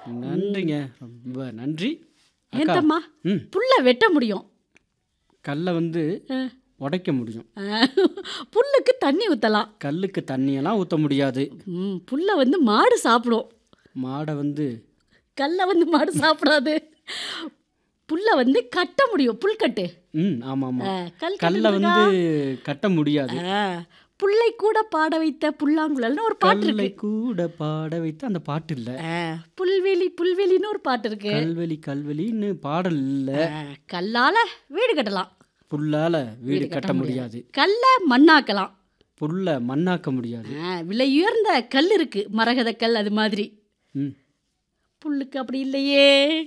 நன்றிங்க ரொம்ப நன்றி அக்கா ஏந்தம்மா ம் புல்ல வெட்ட முடியும் கல்லை வந்து ஆ. உடைக்க முடியும் ஆ, புல்லுக்கு தண்ணி ஊற்றலாம் கல்லுக்கு தண்ணியெல்லாம் ஊற்ற முடியாது ம் புல்லை வந்து மாடு சாப்பிடும் மாடை வந்து கல்லை வந்து மாடு சாப்பிடாது புல்லை வந்து கட்ட முடியும் புல்கட்டு ம் ஆமாம் ஆ, ஆமாம் கல் கல்லை கட்டு வந்து கட்ட முடியாது ஆ, புல்லை கூட பாட வைத்த புல்லாங்குழல்னு ஒரு பாட்டு கல்லை இருக்கு கூட பாட வைத்து அந்த பாட்டு இல்லை ஆ, புல்வெளி புல்வெளின்னு ஒரு பாட்டு இருக்கு கல்வெளி கல்வெளின்னு பாடல் இல்லை ஆ, கல்லால வீடு கட்டலாம் புல்லால வீடு கட்ட முடியாது கல்லை மண்ணாக்கலாம் புல்ல மண்ணாக்க முடியாது ஆ, விலை உயர்ந்த கல் இருக்கு மரகத கல் அது மாதிரி ம் புல்லுக்கு அப்படி இல்லையே